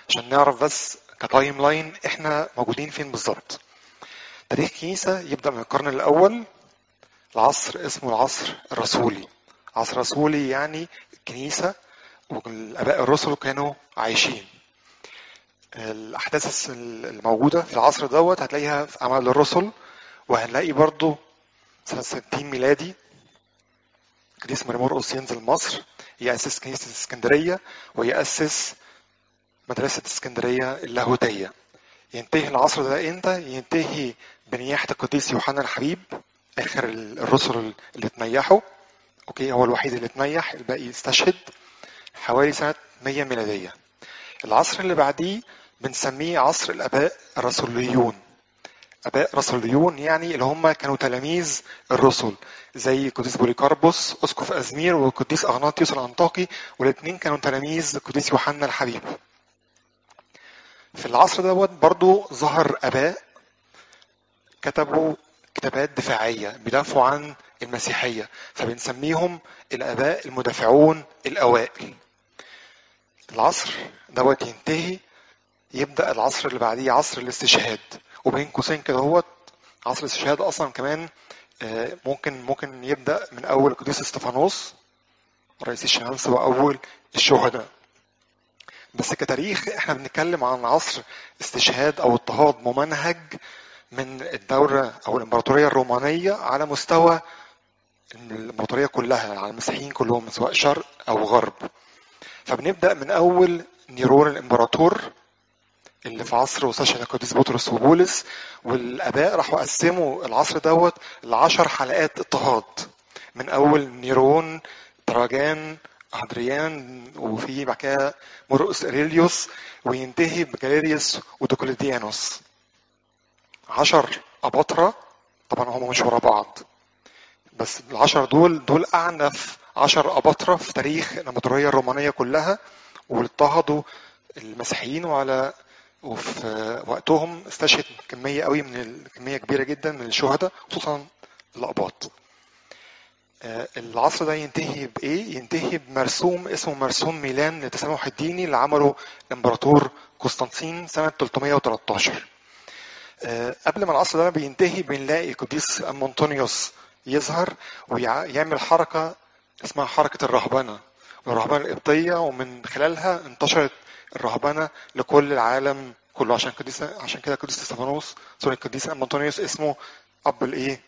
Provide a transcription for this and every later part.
عشان نعرف بس كتايم لاين احنا موجودين فين بالظبط تاريخ الكنيسة يبدأ من القرن الأول العصر اسمه العصر الرسولي عصر رسولي يعني الكنيسة والآباء الرسل كانوا عايشين الأحداث الموجودة في العصر دوت هتلاقيها في أعمال الرسل وهنلاقي برضو سنة 60 ميلادي قديس مرمرقس ينزل مصر يأسس كنيسة اسكندرية ويأسس مدرسة اسكندرية اللاهوتية ينتهي العصر ده امتى؟ ينتهي بنياحة القديس يوحنا الحبيب آخر الرسل اللي اتنيحوا أوكي هو الوحيد اللي اتنيح الباقي استشهد حوالي سنة 100 ميلادية العصر اللي بعديه بنسميه عصر الآباء الرسوليون اباء رسوليون يعني اللي هم كانوا تلاميذ الرسل زي قديس بوليكاربوس اسقف ازمير وقديس اغناطيوس الانطاكي والاثنين كانوا تلاميذ قديس يوحنا الحبيب في العصر دوت برضو ظهر اباء كتبوا كتابات دفاعيه بيدافعوا عن المسيحيه فبنسميهم الاباء المدافعون الاوائل العصر دوت ينتهي يبدا العصر اللي بعديه عصر الاستشهاد وبين قوسين كده هو عصر الاستشهاد اصلا كمان ممكن ممكن يبدا من اول القديس استفانوس رئيس الشمس واول الشهداء بس كتاريخ احنا بنتكلم عن عصر استشهاد او اضطهاد ممنهج من الدولة او الامبراطورية الرومانية على مستوى الامبراطورية كلها على المسيحيين كلهم سواء شرق او غرب فبنبدا من اول نيرون الامبراطور اللي في عصر وساشن القديس بطرس وبولس والاباء راحوا قسموا العصر دوت لعشر حلقات اضطهاد من اول نيرون تراجان هادريان وفي بعد كده مرقس اريليوس وينتهي بجاليريوس ودوكليديانوس عشر اباطرة طبعا هم مش ورا بعض بس العشر دول دول اعنف عشر اباطرة في تاريخ الامبراطورية الرومانية كلها واضطهدوا المسيحيين وعلى وفي وقتهم استشهد كمية قوي من كمية كبيرة جدا من الشهداء خصوصا الأقباط العصر ده ينتهي بإيه؟ ينتهي بمرسوم اسمه مرسوم ميلان للتسامح الديني اللي عمله الإمبراطور قسطنطين سنة 313 قبل ما العصر ده بينتهي بنلاقي القديس أمونتونيوس يظهر ويعمل حركة اسمها حركة الرهبنة الرهبنة القبطية ومن خلالها انتشرت الرهبنة لكل العالم كله عشان قديس عشان كده قديس استفانوس سوري القديس أنطونيوس اسمه أب الإيه؟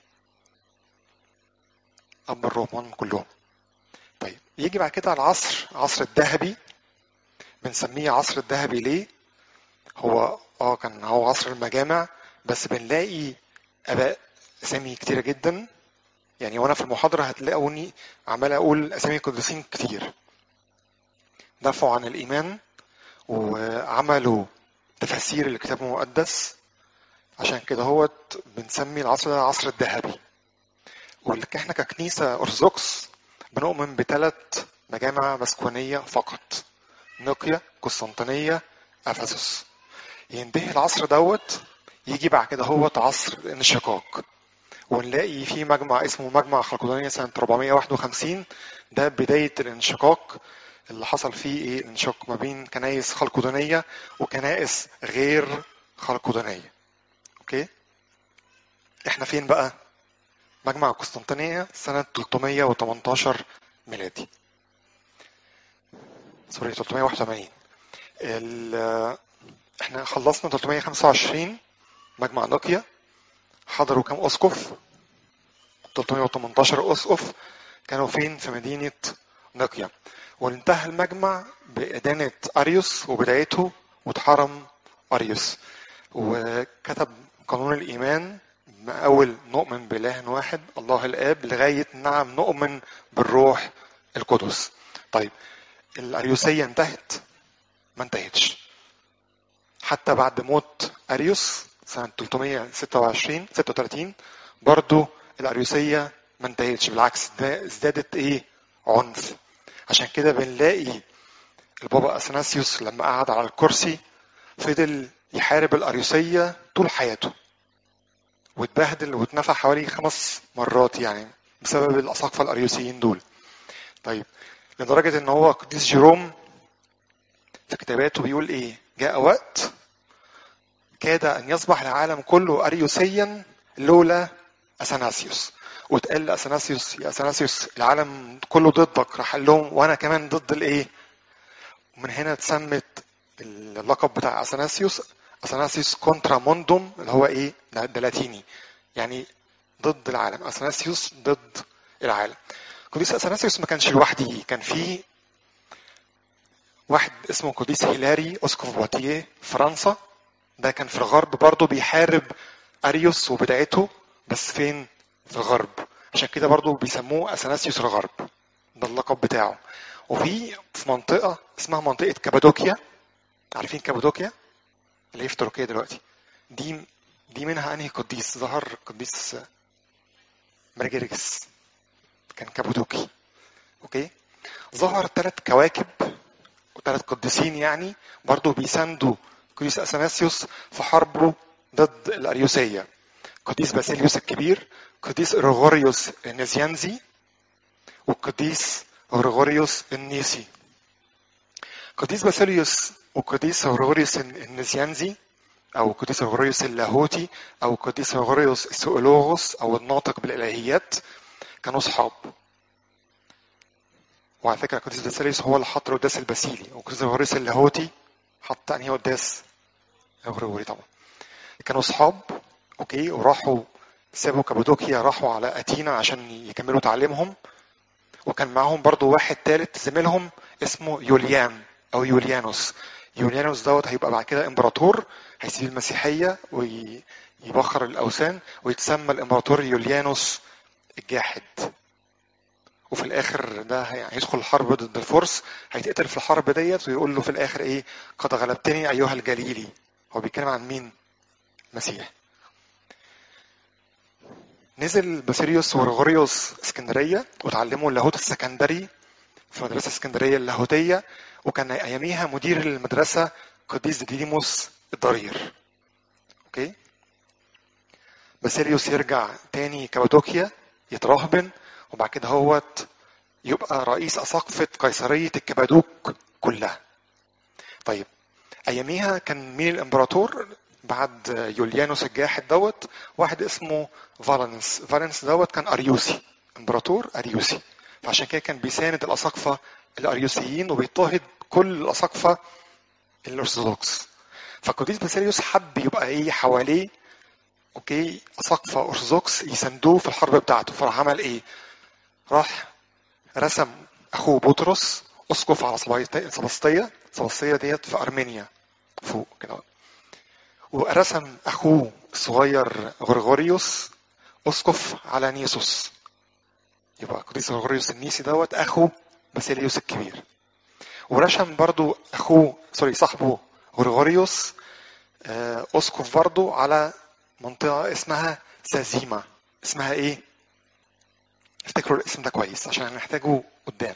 أب الرومان كلهم. طيب يجي بعد كده العصر عصر الذهبي بنسميه عصر الذهبي ليه؟ هو اه كان هو عصر المجامع بس بنلاقي آباء أسامي كتيرة جدا يعني وأنا في المحاضرة هتلاقوني عمال أقول أسامي قديسين كتير. دافعوا عن الإيمان وعملوا تفاسير الكتاب المقدس عشان كده هو بنسمي العصر ده العصر الذهبي واحنا ككنيسة أرثوذكس بنؤمن بثلاث مجامع مسكونية فقط نقيا قسطنطينية أفسس ينتهي العصر دوت يجي بعد كده هو عصر الانشقاق ونلاقي في مجمع اسمه مجمع خلقدونية سنة 451 ده بداية الانشقاق اللي حصل فيه ايه انشق ما بين كنايس خلقدونية وكنائس غير خلقدونية اوكي احنا فين بقى مجمع قسطنطينية سنة 318 ميلادي سوري 381 ال... احنا خلصنا 325 مجمع نقيا حضروا كام اسقف 318 اسقف كانوا فين في مدينة نقيا وانتهى المجمع بإدانة أريوس وبدايته واتحرم أريوس وكتب قانون الإيمان من أول نؤمن بإله واحد الله الآب لغاية نعم نؤمن بالروح القدس طيب الأريوسية انتهت ما انتهتش حتى بعد موت أريوس سنة 326 36 برضو الأريوسية ما انتهتش بالعكس ده ازدادت ايه عنف عشان كده بنلاقي البابا اثناسيوس لما قعد على الكرسي فضل يحارب الاريوسيه طول حياته واتبهدل واتنفى حوالي خمس مرات يعني بسبب الاساقفه الاريوسيين دول طيب لدرجه ان هو قديس جيروم في كتاباته بيقول ايه جاء وقت كاد ان يصبح العالم كله اريوسيا لولا اثناسيوس واتقال لاثناسيوس يا اثناسيوس العالم كله ضدك راح قال لهم وانا كمان ضد الايه؟ ومن هنا اتسمت اللقب بتاع اثناسيوس اثناسيوس كونترا موندوم اللي هو ايه؟ ده, ده لاتيني يعني ضد العالم اثناسيوس ضد العالم قديس اثناسيوس ما كانش لوحده كان في واحد اسمه قديس هيلاري اسقف بواتيه فرنسا ده كان في الغرب برضه بيحارب اريوس وبدايته بس فين في الغرب عشان كده برضه بيسموه اثناسيوس الغرب ده اللقب بتاعه وفي في منطقه اسمها منطقه كابادوكيا عارفين كابادوكيا اللي هي في تركيا دلوقتي دي دي منها انهي قديس ظهر قديس مرجرجس كان كابودوكي اوكي ظهر ثلاث كواكب وثلاث قديسين يعني برضه بيساندوا قديس اثناسيوس في حربه ضد الاريوسيه قديس باسيليوس الكبير قديس غريغوريوس النزيانزي والقديس غريغوريوس النيسي قديس باسيليوس وقديس غريغوريوس النزيانزي او قديس غريغوريوس اللاهوتي او قديس غريغوريوس السؤولوغوس او الناطق بالالهيات كانوا اصحاب وعلى فكره قديس باسيليوس هو اللي حط القداس الباسيلي وقديس غريغوريوس اللاهوتي حط انهي قداس غريغوري طبعا كانوا اصحاب اوكي وراحوا سابوا كابادوكيا راحوا على اتينا عشان يكملوا تعليمهم وكان معاهم برضو واحد ثالث زميلهم اسمه يوليان او يوليانوس يوليانوس دوت هيبقى بعد كده امبراطور هيسيب المسيحيه ويبخر الاوثان ويتسمى الامبراطور يوليانوس الجاحد وفي الاخر ده هيدخل الحرب ضد الفرس هيتقتل في الحرب ديت ويقول له في الاخر ايه قد غلبتني ايها الجليلي هو بيتكلم عن مين المسيح نزل باسيليوس وغريغوريوس اسكندريه وتعلموا اللاهوت السكندري في مدرسه اسكندريه اللاهوتيه وكان اياميها مدير المدرسه قديس ديديموس الضرير اوكي باسيليوس يرجع تاني كابادوكيا يترهبن وبعد كده هوت يبقى رئيس أساقفة قيصرية الكبادوك كلها طيب أياميها كان مين الإمبراطور بعد يوليانوس الجاحد دوت واحد اسمه فالنس فالنس دوت كان أريوسي إمبراطور أريوسي فعشان كده كان بيساند الأساقفة الأريوسيين وبيضطهد كل الأساقفة الأرثوذكس فقديس باسيليوس حب يبقى ايه حواليه اوكي اساقفه ارثوذكس يساندوه في الحرب بتاعته فراح عمل ايه؟ راح رسم اخوه بطرس اسقف على سبسطيه سبسطيه ديت في ارمينيا فوق كده ورسم اخوه الصغير غرغوريوس اسقف على نيسوس يبقى قديس غرغوريوس النيسي دوت اخو باسيليوس الكبير ورسم برضو اخوه سوري صاحبه غرغوريوس اسقف برضو على منطقه اسمها سازيما اسمها ايه افتكروا الاسم ده كويس عشان هنحتاجه قدام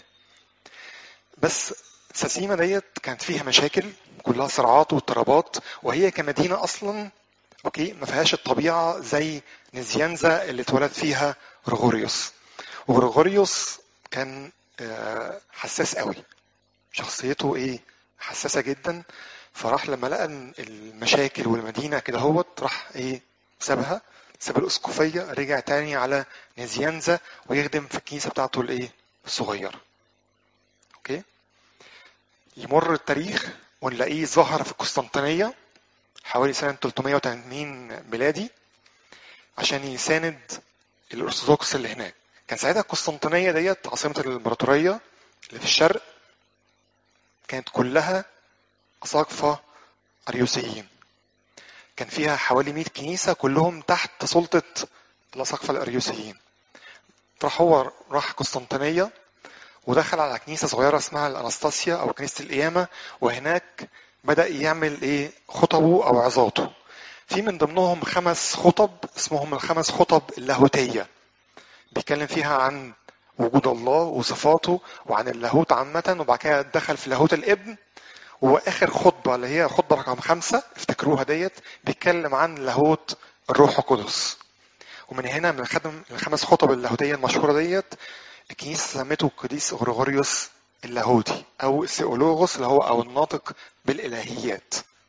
بس ساسيما ديت كانت فيها مشاكل كلها صراعات واضطرابات وهي كمدينه اصلا اوكي ما فيهاش الطبيعه زي نزيانزا اللي اتولد فيها غرغوريوس وغرغوريوس كان حساس قوي شخصيته ايه حساسه جدا فراح لما لقى المشاكل والمدينه كده هوت راح ايه سابها ساب الاسقفيه رجع تاني على نزيانزا ويخدم في الكنيسه بتاعته الايه الصغيره اوكي يمر التاريخ ونلاقيه ظهر في القسطنطينيه حوالي سنه 380 ميلادي عشان يساند الارثوذكس اللي هناك كان ساعتها القسطنطينيه ديت عاصمه الامبراطوريه اللي في الشرق كانت كلها اساقفه اريوسيين كان فيها حوالي 100 كنيسه كلهم تحت سلطه الاساقفه الاريوسيين راح هو راح قسطنطينيه ودخل على كنيسه صغيره اسمها الانستاسيا او كنيسه القيامه وهناك بدا يعمل ايه خطبه او عظاته في من ضمنهم خمس خطب اسمهم الخمس خطب اللاهوتيه بيتكلم فيها عن وجود الله وصفاته وعن اللاهوت عامة وبعد كده دخل في لاهوت الابن واخر خطبه اللي هي خطبه رقم خمسه افتكروها ديت بيتكلم عن لاهوت الروح القدس ومن هنا من خدم الخمس خطب اللاهوتيه المشهوره ديت الكنيسه سمته القديس غريغوريوس اللاهوتي او السيولوغوس اللي هو او الناطق بالالهيات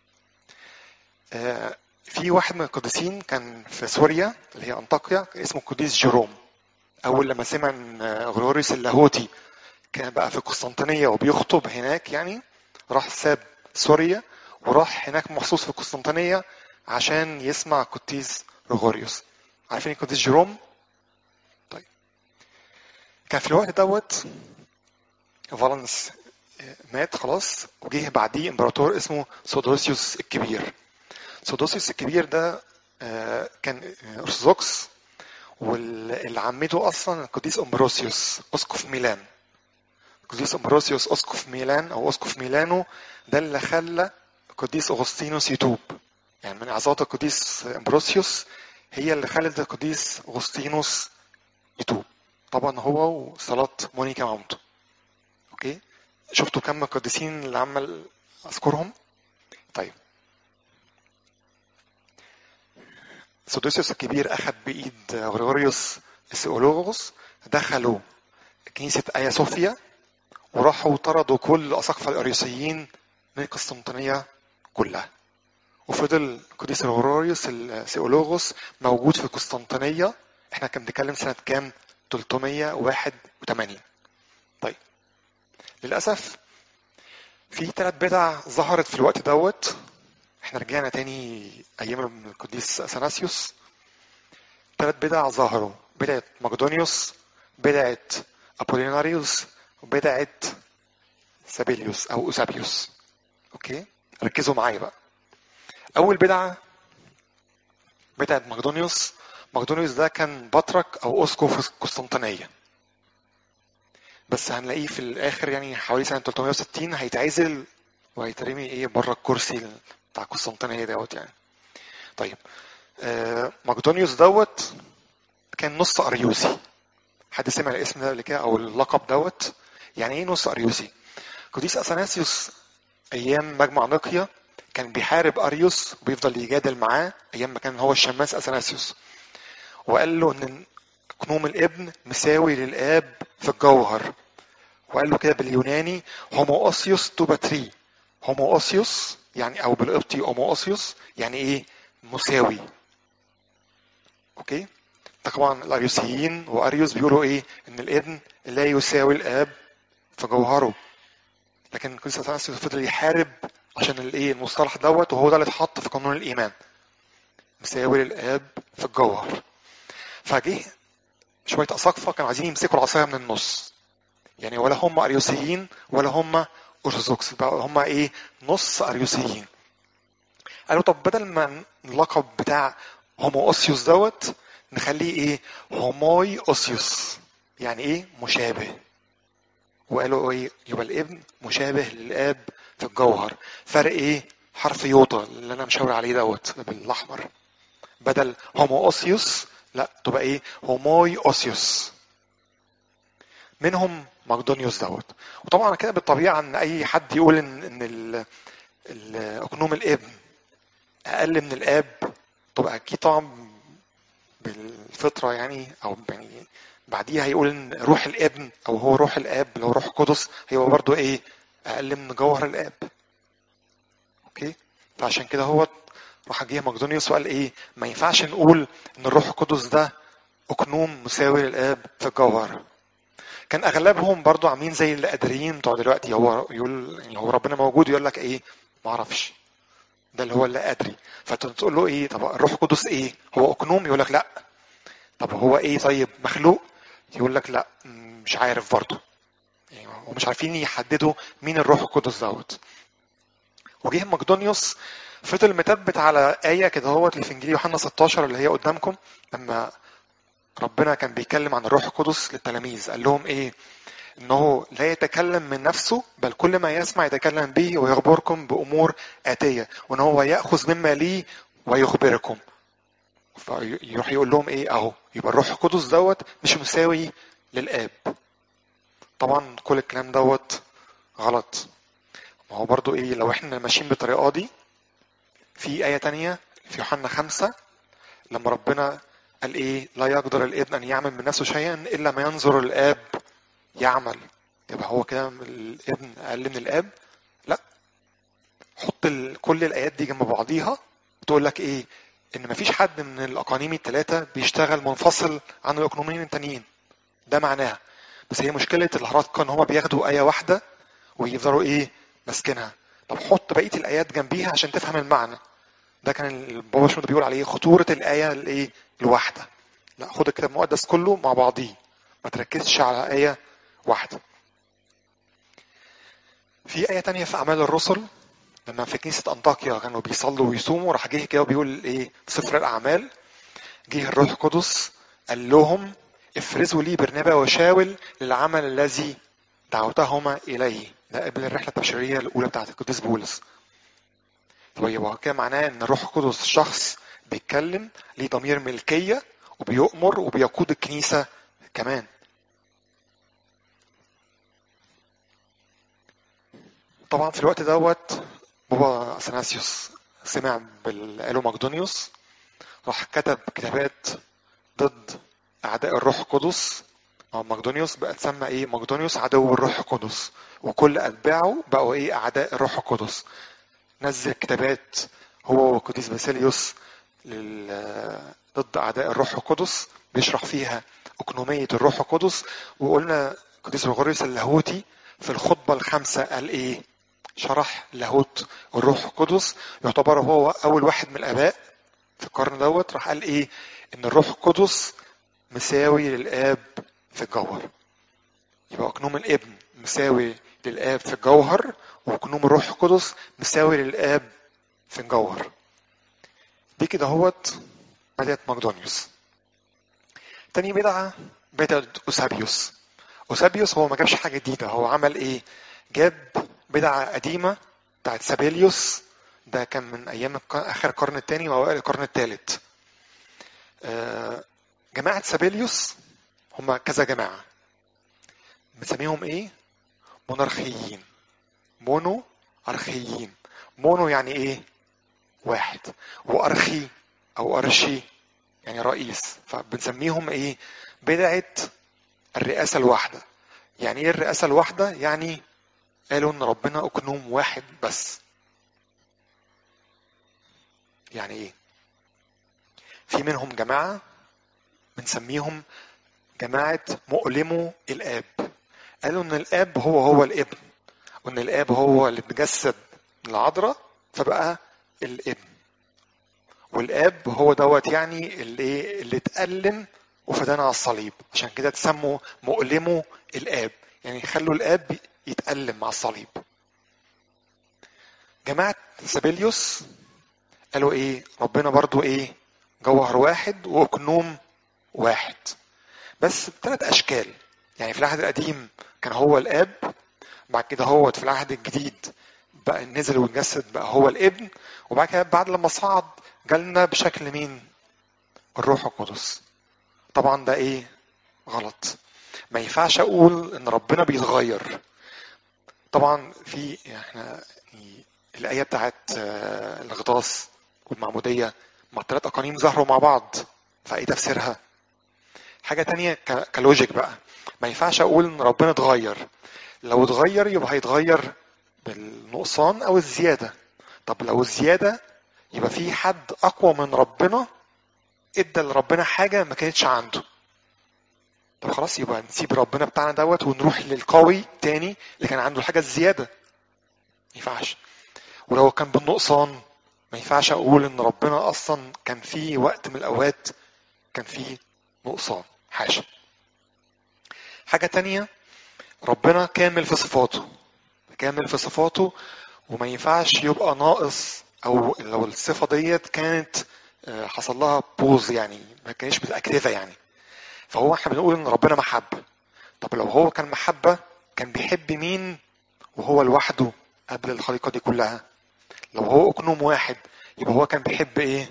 آه، في واحد من القديسين كان في سوريا اللي هي انطاكيا اسمه القديس جيروم اول لما سمع ان غريغوريوس اللاهوتي كان بقى في قسطنطينيه وبيخطب هناك يعني راح ساب سوريا وراح هناك مخصوص في قسطنطينيه عشان يسمع القديس غريغوريوس عارفين القديس جيروم طيب كان في الوقت دوت فالنس مات خلاص وجه بعديه امبراطور اسمه سودوسيوس الكبير سودوسيوس الكبير ده آه، كان ارثوذكس واللي عمته اصلا القديس امبروسيوس اسقف ميلان القديس امبروسيوس اسقف ميلان او اسقف ميلانو ده اللي خلى القديس اغسطينوس يتوب يعني من اعظات القديس امبروسيوس هي اللي خلت القديس اغسطينوس يتوب طبعا هو وصلاة مونيكا مامته اوكي شفتوا كم القديسين اللي عمل اذكرهم طيب سودوسيوس الكبير اخذ بايد غريغوريوس السيولوغوس دخلوا كنيسة آيا صوفيا وراحوا طردوا كل أساقفة الأريوسيين من قسطنطينية كلها وفضل القديس غريغوريوس السيولوغوس موجود في قسطنطينية احنا كان بنتكلم سنة كام 381 طيب للأسف في ثلاث بدع ظهرت في الوقت دوت احنا رجعنا تاني ايام القديس اثناسيوس ثلاث بدع ظهروا بدعة مقدونيوس بدعة ابوليناريوس وبدعة سابيليوس او اوسابيوس اوكي ركزوا معايا بقى اول بدعة بدعة مقدونيوس مقدونيوس ده كان بطرك او اسقف في قسطنطينية بس هنلاقيه في الاخر يعني حوالي سنة 360 هيتعزل وهيترمي ايه بره الكرسي بتاع قسطنطينية دوت يعني طيب آه مقدونيوس دوت كان نص اريوسي حد سمع الاسم ده قبل كده او اللقب دوت يعني ايه نص اريوسي قديس اثناسيوس ايام مجمع نقيا كان بيحارب اريوس وبيفضل يجادل معاه ايام ما كان هو الشماس اثناسيوس وقال له ان كنوم الابن مساوي للاب في الجوهر وقال له كده باليوناني هومواسيوس توباتري هومواسيوس يعني او بالقبطي هومواسيوس يعني ايه مساوي اوكي طبعا الاريوسيين واريوس بيقولوا ايه ان الابن لا يساوي الاب في جوهره لكن القديس اثناسيوس فضل يحارب عشان الايه المصطلح دوت وهو ده اللي اتحط في قانون الايمان مساوي للاب في الجوهر فجه شويه اساقفه كانوا عايزين يمسكوا العصايه من النص يعني ولا هم اريوسيين ولا هم ارثوذكس بقى هم ايه نص اريوسيين قالوا طب بدل ما اللقب بتاع هومو اوسيوس دوت نخليه ايه هوموي اوسيوس يعني ايه مشابه وقالوا ايه يبقى الابن مشابه للاب في الجوهر فرق ايه حرف يوطا اللي انا مشاور عليه دوت بالاحمر بدل هومو اوسيوس لا تبقى ايه هوموي اوسيوس منهم مقدونيوس دوت وطبعا كده بالطبيعه ان اي حد يقول ان ان ال- ال- اقنوم الابن اقل من الاب تبقى اكيد طبعا بالفطره يعني او يعني بعديها هيقول ان روح الابن او هو روح الاب لو روح قدس هيبقى برضو ايه اقل من جوهر الاب اوكي فعشان كده هو راح جه مقدونيوس وقال ايه ما ينفعش نقول ان الروح القدس ده اقنوم مساوي للاب في الجوهر كان اغلبهم برضو عاملين زي القادرين بتوع دلوقتي هو يقول يعني هو ربنا موجود يقول لك ايه ما اعرفش ده اللي هو اللي قادري فتقول له ايه طب الروح القدس ايه هو اقنوم يقول لك لا طب هو ايه طيب مخلوق يقول لك لا م- مش عارف برضه يعني ومش عارفين يحددوا مين الروح القدس دوت وجه مقدونيوس فضل مثبت على آية كده هو اللي في إنجيل يوحنا 16 اللي هي قدامكم لما ربنا كان بيتكلم عن الروح القدس للتلاميذ قال لهم إيه؟ إنه لا يتكلم من نفسه بل كل ما يسمع يتكلم به ويخبركم بأمور آتية وإن هو يأخذ مما لي ويخبركم فيروح يقول لهم إيه أهو يبقى الروح القدس دوت مش مساوي للآب طبعا كل الكلام دوت غلط ما هو برضو ايه لو احنا ماشيين بالطريقه دي في آية تانية في يوحنا خمسة لما ربنا قال ايه لا يقدر الابن ان يعمل من نفسه شيئا الا ما ينظر الاب يعمل يبقى هو كده الابن اقل من الاب لا حط ال... كل الايات دي جنب بعضيها بتقول لك ايه ان مفيش حد من الاقانيم الثلاثه بيشتغل منفصل عن الاقنومين التانيين ده معناها بس هي مشكله الهرطقه ان هما بياخدوا ايه واحده ويفضلوا ايه ماسكينها طب حط بقيه الايات جنبيها عشان تفهم المعنى ده كان البابا شنودة بيقول عليه خطوره الايه الايه الواحده لا خد الكتاب المقدس كله مع بعضيه ما تركزش على ايه واحده في آية تانية في أعمال الرسل لما في كنيسة أنطاكيا كانوا بيصلوا ويصوموا راح جه كده بيقول إيه في سفر الأعمال جه الروح القدس قال لهم افرزوا لي برنابا وشاول للعمل الذي دعوتهما إليه ده قبل الرحلة التبشيرية الأولى بتاعت القديس بولس طيب هو كده معناه إن الروح القدس شخص بيتكلم ليه ضمير ملكية وبيؤمر وبيقود الكنيسة كمان طبعا في الوقت دوت بابا اثناسيوس سمع باللي قاله مقدونيوس راح كتب كتابات ضد اعداء الروح القدس مقدونيوس بقى اتسمى ايه مقدونيوس عدو الروح القدس وكل اتباعه بقوا ايه اعداء الروح القدس نزل كتابات هو وقديس باسيليوس لل... ضد اعداء الروح القدس بيشرح فيها اقنوميه الروح القدس وقلنا قديس غريس اللاهوتي في الخطبه الخامسه قال ايه شرح لاهوت الروح القدس يعتبر هو اول واحد من الاباء في القرن دوت راح قال ايه ان الروح القدس مساوي للاب في الجوهر يبقى اقنوم الابن مساوي للاب في الجوهر واقنوم الروح القدس مساوي للاب في الجوهر دي كده هوت بدأت مقدونيوس تاني بدعة بدأت أوسابيوس أوسابيوس هو ما جابش حاجة جديدة هو عمل إيه؟ جاب بدعة قديمة بتاعت سابيليوس ده كان من أيام آخر القرن الثاني وأوائل القرن الثالث جماعة سابيليوس هم كذا جماعة بنسميهم إيه؟ مونارخيين مونو أرخيين مونو يعني إيه؟ واحد وأرخي أو أرشي يعني رئيس فبنسميهم إيه؟ بدعة الرئاسة الواحدة يعني إيه الرئاسة الواحدة؟ يعني قالوا ان ربنا اقنوم واحد بس يعني ايه في منهم جماعة بنسميهم جماعة مؤلمو الآب قالوا ان الآب هو هو الابن وان الآب هو اللي اتجسد العذراء فبقى الابن والآب هو دوت يعني اللي اللي اتألم وفدانا على الصليب عشان كده تسموا مؤلمو الآب يعني خلوا الآب يتألم مع الصليب جماعة سابيليوس قالوا ايه ربنا برضو ايه جوهر واحد وأكنوم واحد بس بثلاث أشكال يعني في العهد القديم كان هو الآب بعد كده هو في العهد الجديد بقى نزل واتجسد بقى هو الابن وبعد كده بعد لما صعد جالنا بشكل مين الروح القدس طبعا ده ايه غلط ما ينفعش اقول ان ربنا بيتغير طبعا في احنا الايه بتاعت الغطاس والمعموديه ما الثلاث اقانيم ظهروا مع بعض فايه تفسيرها حاجه تانية كلوجيك بقى ما ينفعش اقول ان ربنا اتغير لو اتغير يبقى هيتغير بالنقصان او الزياده طب لو الزياده يبقى في حد اقوى من ربنا ادى لربنا حاجه ما كانتش عنده طب خلاص يبقى نسيب ربنا بتاعنا دوت ونروح للقوي تاني اللي كان عنده الحاجه الزياده ما ينفعش ولو كان بالنقصان ما ينفعش اقول ان ربنا اصلا كان في وقت من الاوقات كان في نقصان حاشا حاجه تانية ربنا كامل في صفاته كامل في صفاته وما ينفعش يبقى ناقص او لو الصفه ديت كانت حصل لها بوز يعني ما كانش متاكتفه يعني فهو احنا بنقول ان ربنا محبه طب لو هو كان محبه كان بيحب مين وهو لوحده قبل الخليقه دي كلها لو هو اقنوم واحد يبقى هو كان بيحب ايه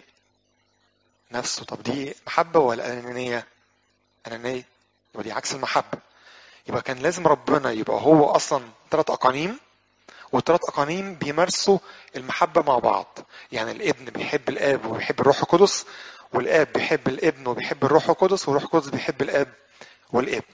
نفسه طب دي محبه ولا انانيه انانيه يبقى دي عكس المحبه يبقى كان لازم ربنا يبقى هو اصلا ثلاث اقانيم والثلاث اقانيم بيمارسوا المحبه مع بعض يعني الابن بيحب الاب وبيحب الروح القدس والاب بيحب الابن وبيحب الروح القدس والروح القدس بيحب الاب والابن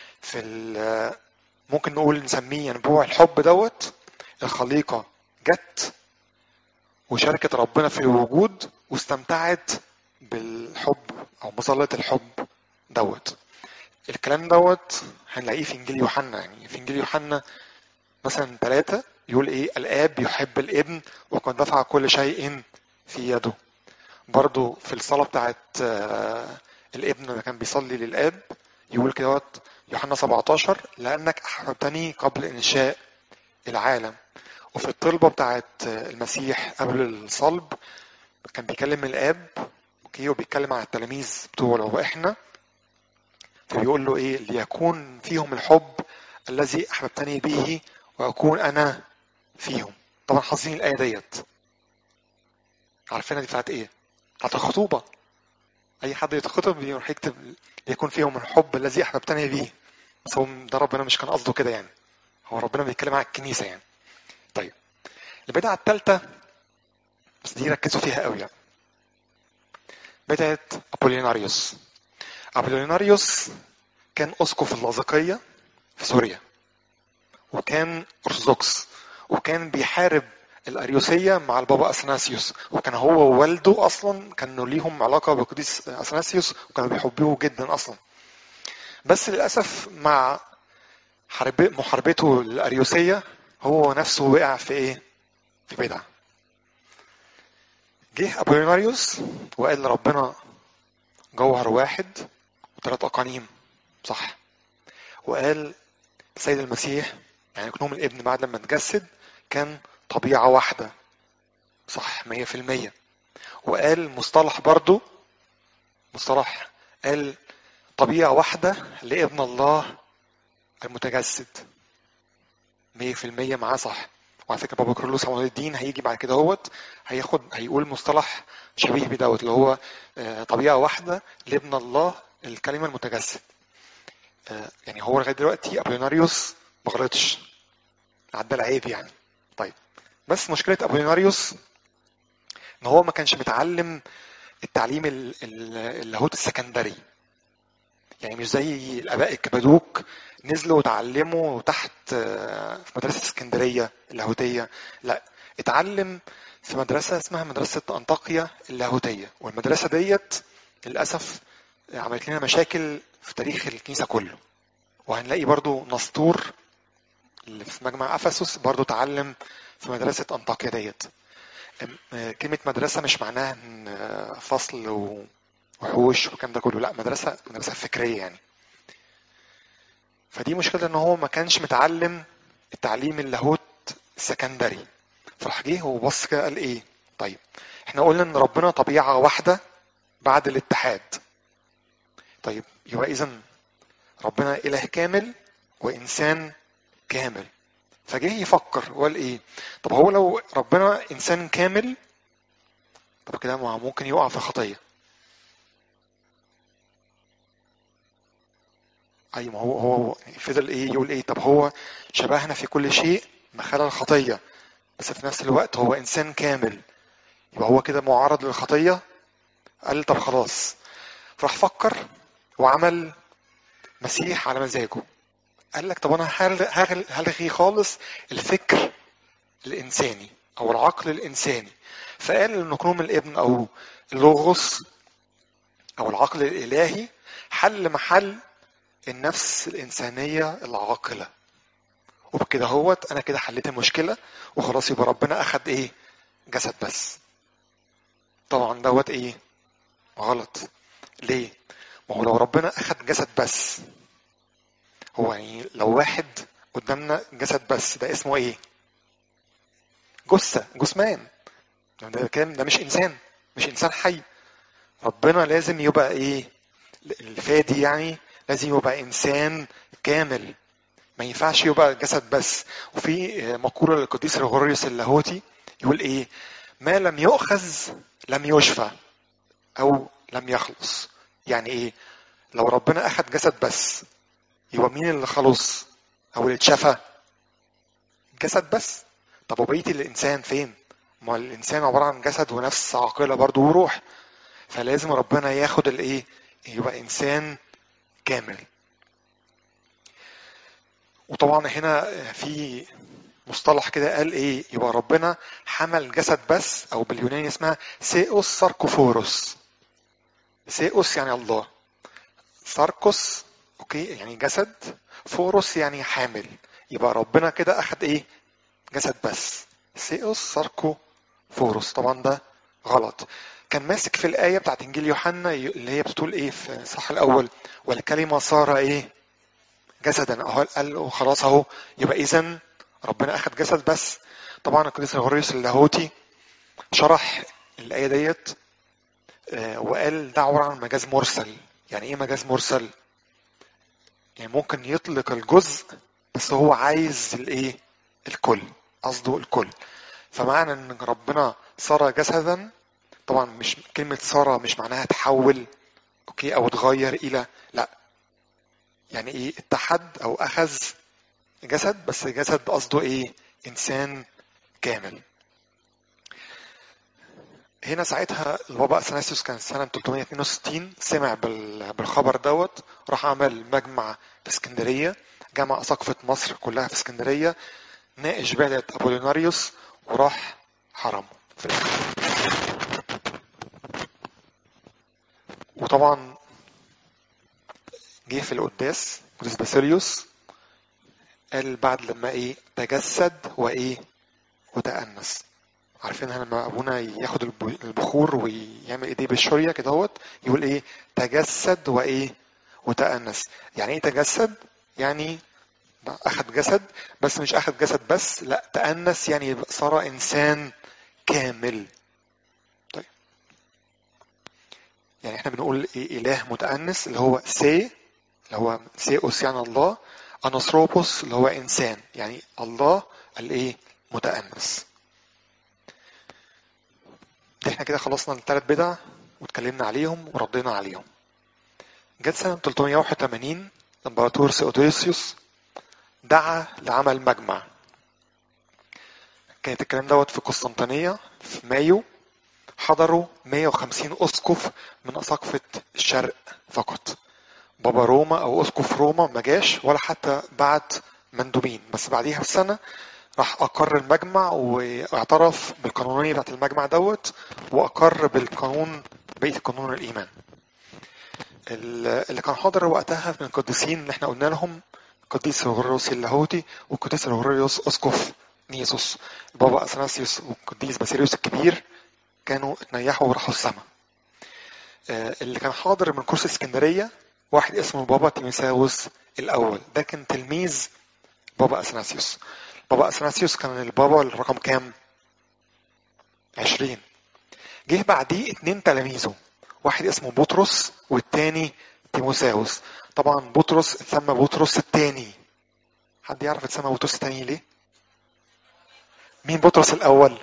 في ممكن نقول نسميه ينبوع الحب دوت الخليقه جت وشاركت ربنا في الوجود واستمتعت بالحب او مظله الحب دوت الكلام دوت هنلاقيه في انجيل يوحنا يعني في انجيل يوحنا مثلا ثلاثة يقول ايه الاب يحب الابن وقد دفع كل شيء في يده برضو في الصلاة بتاعت آه، الابن اللي كان بيصلي للاب يقول كده يوحنا 17 لانك احببتني قبل انشاء العالم وفي الطلبة بتاعت المسيح قبل الصلب كان بيكلم الاب اوكي وبيتكلم عن التلاميذ بتوعه لو احنا فبيقول له ايه ليكون فيهم الحب الذي احببتني به واكون انا فيهم طبعا حافظين الايه ديت عارفينها دي بتاعت ايه بتاعت الخطوبه اي حد يتخطب يروح يكتب ليكون فيهم الحب الذي احببتني به بس هو ده ربنا مش كان قصده كده يعني هو ربنا بيتكلم عن الكنيسه يعني طيب البدعه الثالثه بس دي ركزوا فيها قوي يعني بدعه ابوليناريوس ابوليناريوس كان اسقف اللاذقيه في سوريا وكان ارثوذكس وكان بيحارب الاريوسيه مع البابا اثناسيوس وكان هو ووالده اصلا كانوا ليهم علاقه بالقديس اثناسيوس وكانوا بيحبوه جدا اصلا بس للاسف مع حرب محاربته للاريوسيه هو نفسه وقع في ايه؟ في بدعه جه ابوليناريوس وقال لربنا جوهر واحد وثلاث اقانيم صح وقال السيد المسيح يعني كنوم الابن بعد لما اتجسد كان طبيعة واحدة صح مية في المية وقال مصطلح برضو مصطلح قال طبيعة واحدة لابن الله المتجسد مية في المية معاه صح وعلى فكرة بابا كرولوس عماد الدين هيجي بعد كده هوت هياخد هيقول مصطلح شبيه بدوت اللي هو آه، طبيعة واحدة لابن الله الكلمة المتجسد آه، يعني هو لغاية دلوقتي أبوليناريوس ما غلطش عدى العيب يعني طيب بس مشكلة أبوليناريوس إن هو ما كانش متعلم التعليم ال- ال- اللاهوت السكندري يعني مش زي الآباء الكبادوك نزلوا وتعلموا تحت آه، في مدرسة اسكندرية اللاهوتية لا اتعلم في مدرسة اسمها مدرسة أنطاكيا اللاهوتية والمدرسة ديت للأسف عملت لنا مشاكل في تاريخ الكنيسة كله وهنلاقي برضو نسطور اللي في مجمع افسس برضو اتعلم في مدرسه انطاكيا ديت أم- آه، كلمه مدرسه مش معناها ان آه، فصل و- وحوش والكلام ده كله لا مدرسه مدرسه فكريه يعني فدي مشكلة ان هو ما كانش متعلم التعليم اللاهوت السكندري فراح جه وبص كده قال ايه طيب احنا قلنا ان ربنا طبيعة واحدة بعد الاتحاد طيب يبقى اذا ربنا اله كامل وانسان كامل فجه يفكر وقال ايه طب هو لو ربنا انسان كامل طب كده ما هو ممكن يقع في خطيه اي ما هو هو فضل ايه يقول ايه طب هو شبهنا في كل شيء ما خلا الخطيه بس في نفس الوقت هو انسان كامل يبقى هو كده معرض للخطيه قال طب خلاص راح فكر وعمل مسيح على مزاجه قال لك طب انا هل- هل- هلغي خالص الفكر الانساني او العقل الانساني فقال ان كنوم الابن او اللوغوس او العقل الالهي حل محل النفس الانسانيه العاقله وبكده هوت انا كده حليت المشكله وخلاص يبقى ربنا اخد ايه جسد بس طبعا دوت ايه غلط ليه ما هو لو ربنا اخد جسد بس هو يعني لو واحد قدامنا جسد بس ده اسمه ايه جثه جثمان ده كلام ده مش انسان مش انسان حي ربنا لازم يبقى ايه الفادي يعني لازم يبقى انسان كامل ما ينفعش يبقى جسد بس وفي مقوله للقديس غريس اللاهوتي يقول ايه ما لم يؤخذ لم يشفى او لم يخلص يعني ايه لو ربنا اخذ جسد بس يبقى مين اللي خلص او اللي اتشفى جسد بس طب وبقيه الانسان فين ما الانسان عباره عن جسد ونفس عاقله برضه وروح فلازم ربنا ياخد الايه يبقى انسان كامل وطبعا هنا في مصطلح كده قال ايه يبقى ربنا حمل جسد بس او باليوناني اسمها سيئوس ساركوفوروس سيئوس يعني الله ساركوس اوكي يعني جسد فوروس يعني حامل يبقى ربنا كده اخد ايه جسد بس سيئوس ساركو فوروس طبعا ده غلط كان ماسك في الآية بتاعت إنجيل يوحنا اللي هي بتقول إيه في الصح الأول والكلمة صار إيه جسدا أهو قال له خلاص أهو يبقى إذا ربنا أخد جسد بس طبعا القديس غريوس اللاهوتي شرح الآية ديت آه، وقال ده عبارة عن مجاز مرسل يعني إيه مجاز مرسل؟ يعني ممكن يطلق الجزء بس هو عايز الإيه؟ الكل قصده الكل فمعنى ان ربنا صار جسدا طبعا مش كلمة صار مش معناها تحول اوكي او اتغير الى لا يعني ايه اتحد او اخذ جسد بس جسد قصده ايه انسان كامل هنا ساعتها البابا اثناسيوس كان سنة 362 سمع بال- بالخبر دوت راح عمل مجمع في اسكندرية جمع أساقفة مصر كلها في اسكندرية ناقش بعدة أبوليناريوس وراح حرمه في الآخر. وطبعا جه في القداس قديس باسيليوس قال بعد لما ايه تجسد وايه وتأنس عارفين لما ابونا ياخد الب- البخور ويعمل ايديه بالشوريه كده اهوت يقول ايه تجسد وايه وتأنس يعني ايه تجسد يعني اخذ جسد بس مش اخذ جسد بس لا تأنس يعني يبقى صار انسان كامل طيب يعني احنا بنقول إيه اله متأنس اللي هو سي اللي هو سيئوس يعني الله انثروبوس اللي هو انسان يعني الله الايه متأنس دي احنا كده خلصنا الثلاث بدع واتكلمنا عليهم وردينا عليهم جت سنة 381 امبراطور سيودوسيوس دعا لعمل مجمع كانت الكلام دوت في قسطنطينية في مايو حضروا 150 أسقف من أساقفة الشرق فقط بابا روما أو أسقف روما ما جاش ولا حتى بعت مندوبين بس بعديها بسنة راح أقر المجمع واعترف بالقانونية بتاعت المجمع دوت وأقر بالقانون بقية قانون الإيمان اللي كان حاضر وقتها من القديسين اللي احنا قلنا لهم القديس غريوس اللاهوتي والقديس غريوس اسقف نيسوس بابا اثناسيوس والقديس باسيليوس الكبير كانوا اتنيحوا وراحوا السماء آه، اللي كان حاضر من كورس اسكندريه واحد اسمه بابا تيموساوس الاول ده كان تلميذ بابا اثناسيوس بابا اثناسيوس كان البابا الرقم كام 20 جه بعديه اتنين تلاميذه واحد اسمه بطرس والتاني تيموساوس طبعا بطرس اتسمى بطرس التاني حد يعرف اتسمى بطرس التاني ليه مين بطرس الاول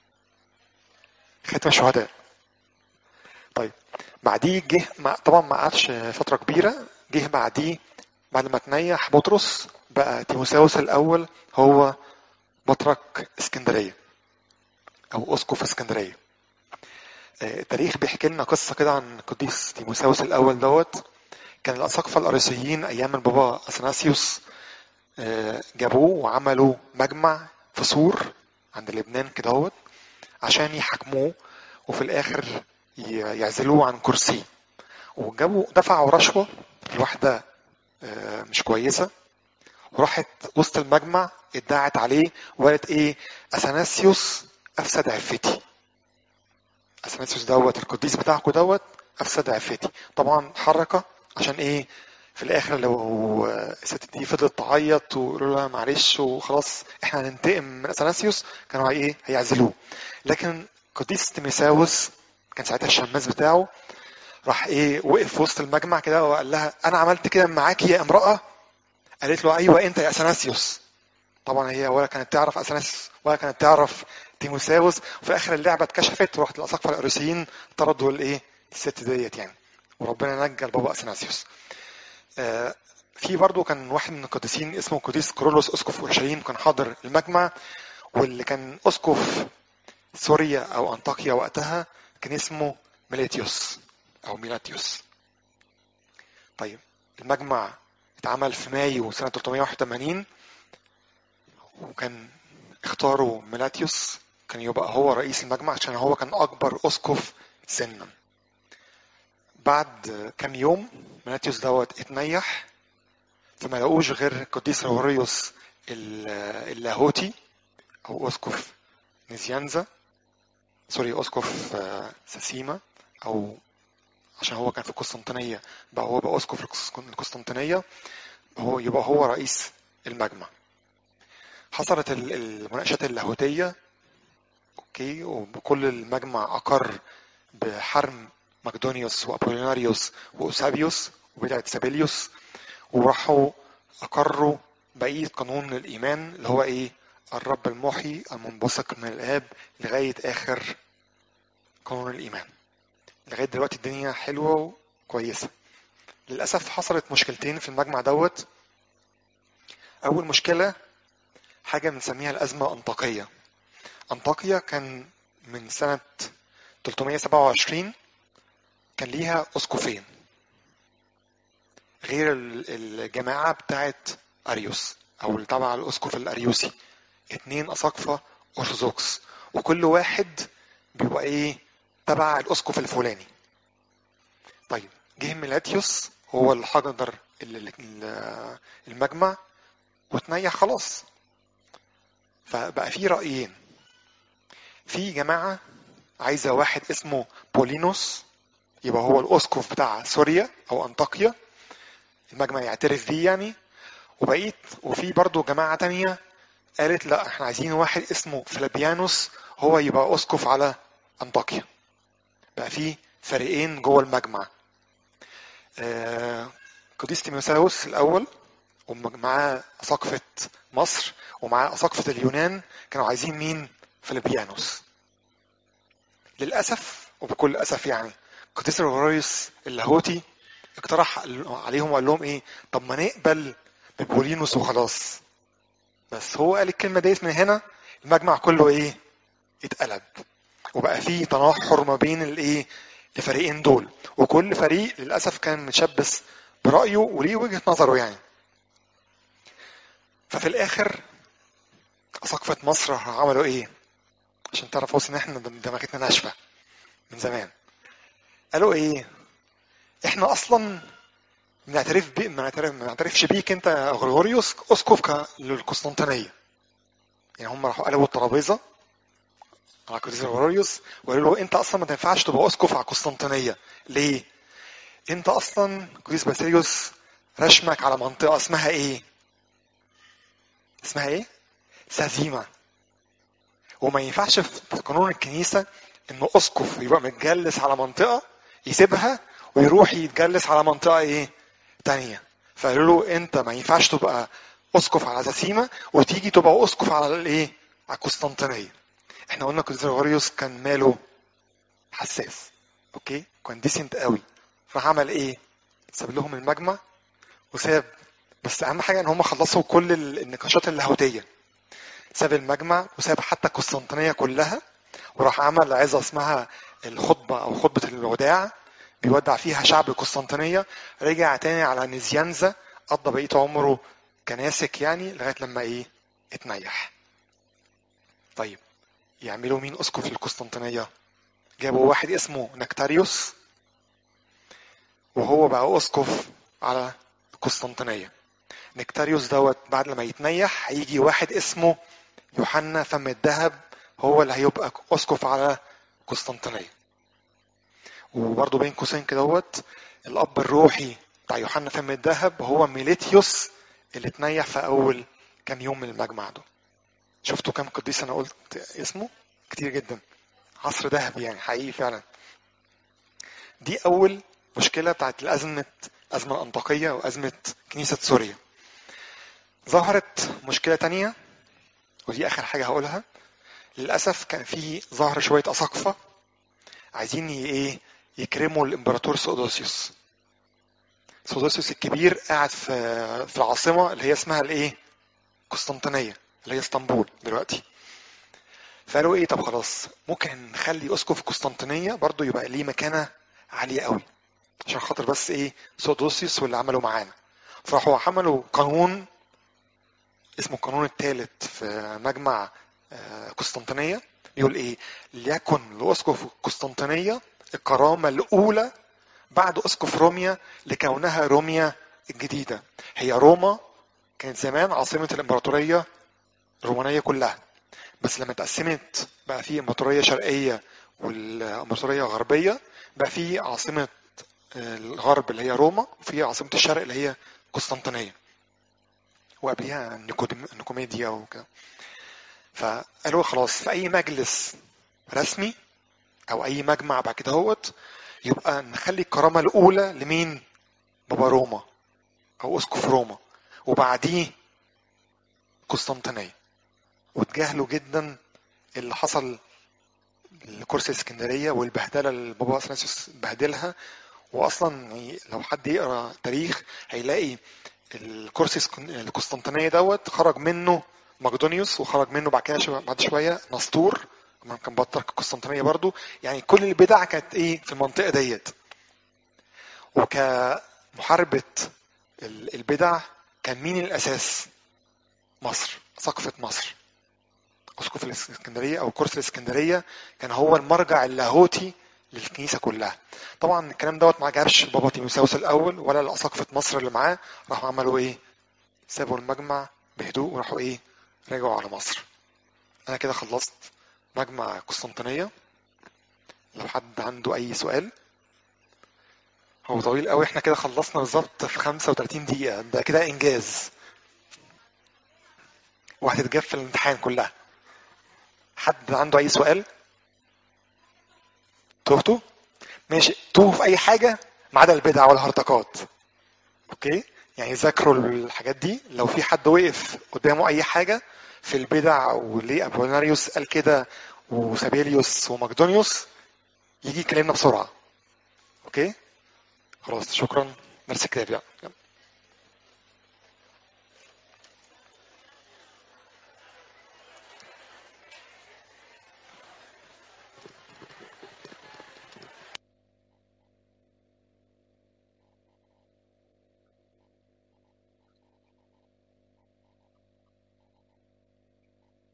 ختم الشهداء طيب بعديه جه مع طبعا ما قعدش فتره كبيره جه بعديه بعد ما تنيح بطرس بقى تيموساوس الاول هو بطرك اسكندريه او اسقف اسكندريه آه، التاريخ بيحكي لنا قصه كده عن القديس تيموساوس الاول دوت كان الاساقفه الاريسيين ايام البابا اثناسيوس آه، جابوه وعملوا مجمع في سور عند لبنان كده اهوت عشان يحاكموه وفي الاخر ي- يعزلوه عن كرسيه وجابوا دفعوا رشوه لواحده آه، مش كويسه وراحت وسط المجمع ادعت عليه وقالت ايه اثناسيوس افسد عفتي اثناسيوس دوت القديس بتاعكم دوت افسد عفتي طبعا حركه عشان ايه في الاخر لو الست دي فضلت تعيط ويقولوا لها معلش وخلاص احنا هننتقم من اثناسيوس كانوا هي ايه هيعزلوه لكن قديس تيميساوس كان ساعتها الشماس بتاعه راح ايه وقف في وسط المجمع كده وقال لها انا عملت كده معاكي يا امراه قالت له ايوه انت يا اثناسيوس طبعا هي ولا كانت تعرف اثناسيوس ولا كانت تعرف تيموساوس وفي الاخر اللعبه اتكشفت وراحت الاساقفه الاريسيين طردوا الايه الست ديت يعني وربنا نجى البابا اثناسيوس آه، في برضه كان واحد من القديسين اسمه قديس كورولوس اسقف اورشليم كان حاضر المجمع واللي كان اسقف سوريا او انطاكيا وقتها كان اسمه ميليتيوس او ميلاتيوس طيب المجمع اتعمل في مايو سنة 381 وكان اختاروا ميلاتيوس كان يبقى هو رئيس المجمع عشان هو كان اكبر اسقف سنا بعد كام يوم ميلاتيوس دوت اتنيح فما لقوش غير قديس غريغوريوس اللاهوتي او اسقف نيزيانزا سوري اسقف ساسيما او عشان هو كان في القسطنطينيه بقى هو بقى اسقف القسطنطينيه هو يبقى هو رئيس المجمع حصلت المناقشات اللاهوتيه اوكي وكل المجمع اقر بحرم مقدونيوس وابوليناريوس واوسابيوس وبدعه سابيليوس وراحوا اقروا بقيه قانون الايمان اللي هو ايه الرب المحي المنبثق من الاب لغايه اخر قانون الايمان لغايه دلوقتي الدنيا حلوه وكويسه للاسف حصلت مشكلتين في المجمع دوت اول مشكله حاجه بنسميها الازمه انطاكيه انطاكيا كان من سنه 327 كان ليها اسقفين غير الجماعه بتاعت اريوس او اللي تبع الاسقف الاريوسي اتنين اساقفه ارثوذكس وكل واحد بيبقى ايه تبع الاسقف الفلاني طيب جه ميلاتيوس هو اللي حضر المجمع وتنيح خلاص فبقى في رأيين في جماعة عايزة واحد اسمه بولينوس يبقى هو الأسقف بتاع سوريا أو أنطاكيا المجمع يعترف بيه يعني وبقيت وفي برضه جماعة تانية قالت لا احنا عايزين واحد اسمه فلابيانوس هو يبقى أسقف على أنطاكيا بقى في فريقين جوه المجمع آه قديس تيموساوس الأول ومعاه أساقفة مصر ومعاه أساقفة اليونان كانوا عايزين مين؟ فليبيانوس للأسف وبكل أسف يعني قديس غريغوريوس اللاهوتي اقترح عليهم وقال لهم ايه طب ما نقبل ببولينوس وخلاص بس هو قال الكلمة ديت من هنا المجمع كله ايه اتقلب وبقى في تناحر ما بين الايه الفريقين دول وكل فريق للاسف كان متشبث برايه وليه وجهه نظره يعني ففي الاخر اساقفه مصر عملوا ايه عشان تعرفوا ان احنا دماغتنا ناشفه من زمان قالوا ايه احنا اصلا بنعترف بي ما نعترفش بيك انت يا غريغوريوس اسقف للقسطنطينيه يعني هم راحوا قلبوا الترابيزه على قديس غريغوريوس وقالوا له انت اصلا ما تنفعش تبقى اسقف على القسطنطينيه ليه؟ انت اصلا قديس باسيليوس رشمك على منطقه اسمها ايه؟ اسمها ايه؟ سازيما وما ينفعش في قانون الكنيسه انه اسقف يبقى متجلس على منطقه يسيبها ويروح يتجلس على منطقه ايه؟ تانية فقالوا له انت ما ينفعش تبقى اسقف على ساسيما وتيجي تبقى اسقف على الايه؟ على القسطنطينيه احنا قلنا قديس غريغوريوس كان ماله حساس اوكي كان ديسنت قوي راح عمل ايه ساب لهم المجمع وساب بس اهم حاجه ان هم خلصوا كل النقاشات اللاهوتيه ساب المجمع وساب حتى القسطنطينيه كلها وراح عمل عظه اسمها الخطبه او خطبه الوداع بيودع فيها شعب القسطنطينيه رجع تاني على نيزيانزا قضى بقيه عمره كناسك يعني لغايه لما ايه اتنيح طيب يعملوا مين اسقف للقسطنطينيه جابوا واحد اسمه نكتاريوس وهو بقى اسقف على القسطنطينيه نكتاريوس دوت بعد لما يتنيح هيجي واحد اسمه يوحنا فم الذهب هو اللي هيبقى اسقف على قسطنطينيه وبرضه بين قوسين كدهوت الاب الروحي بتاع يوحنا فم الذهب هو ميليتيوس اللي اتنيح في اول كام يوم من المجمع ده شفتوا كم قديس انا قلت اسمه كتير جدا عصر ذهبي يعني حقيقي فعلا دي اول مشكله بتاعت الازمه الازمه الانطاكيه وازمه كنيسه سوريا ظهرت مشكله تانية ودي اخر حاجه هقولها للاسف كان في ظهر شويه اساقفه عايزين ايه يكرموا الامبراطور سودوسيوس سودوسيوس الكبير قاعد في في العاصمه اللي هي اسمها الايه قسطنطينيه اللي هي اسطنبول دلوقتي فقالوا ايه طب خلاص ممكن نخلي اسقف قسطنطينيه برضو يبقى ليه مكانه عاليه قوي عشان خاطر بس ايه سودوسيوس واللي عملوا معانا فراحوا عملوا قانون اسمه القانون الثالث في مجمع آه، قسطنطينيه يقول ايه ليكن لاسقف قسطنطينيه الكرامه الاولى بعد اسقف روميا لكونها روميا الجديده هي روما كانت زمان عاصمه الامبراطوريه الرومانيه كلها بس لما اتقسمت بقى في امبراطوريه شرقيه والامبراطوريه غربيه بقى في عاصمه الغرب اللي هي روما وفي عاصمه الشرق اللي هي قسطنطينيه وقبليها نيكودم- نيكوميديا وكده فقالوا خلاص في اي مجلس رسمي او اي مجمع بعد كده هوت يبقى نخلي الكرامه الاولى لمين بابا روما او اسقف روما وبعديه قسطنطينيه وتجاهلوا جدا اللي حصل لكرسي اسكندريه والبهدله اللي بابا اثناسيوس بهدلها واصلا يعني لو حد يقرا تاريخ هيلاقي الكرسي اسكن- القسطنطينيه دوت خرج منه مقدونيوس وخرج منه بعد كده شو- بعد شويه نسطور لما كان بطرك القسطنطينيه برضو يعني كل البدع كانت ايه في المنطقه ديت وكمحاربه ال- البدع كان مين الاساس مصر ثقافه مصر اسقف الاسكندريه او كرسي الاسكندريه كان هو المرجع اللاهوتي للكنيسه كلها طبعا الكلام دوت ما عجبش بابا تيموساوس الاول ولا لاساقفه مصر اللي معاه راحوا عملوا ايه سابوا المجمع بهدوء وراحوا ايه رجعوا على مصر انا كده خلصت مجمع قسطنطينيه لو حد عنده اي سؤال هو طويل قوي احنا كده خلصنا بالظبط في 35 دقيقه ده كده انجاز وهتتجاب في الامتحان كلها حد عنده اي سؤال تهتوا ماشي توه في اي حاجه ما عدا البدع والهرطقات اوكي يعني ذاكروا الحاجات دي لو في حد وقف قدامه اي حاجه في البدع وليه ابولوناريوس قال كده وسابيليوس ومقدونيوس يجي يكلمنا بسرعه اوكي خلاص شكرا نرسي كتاب يعني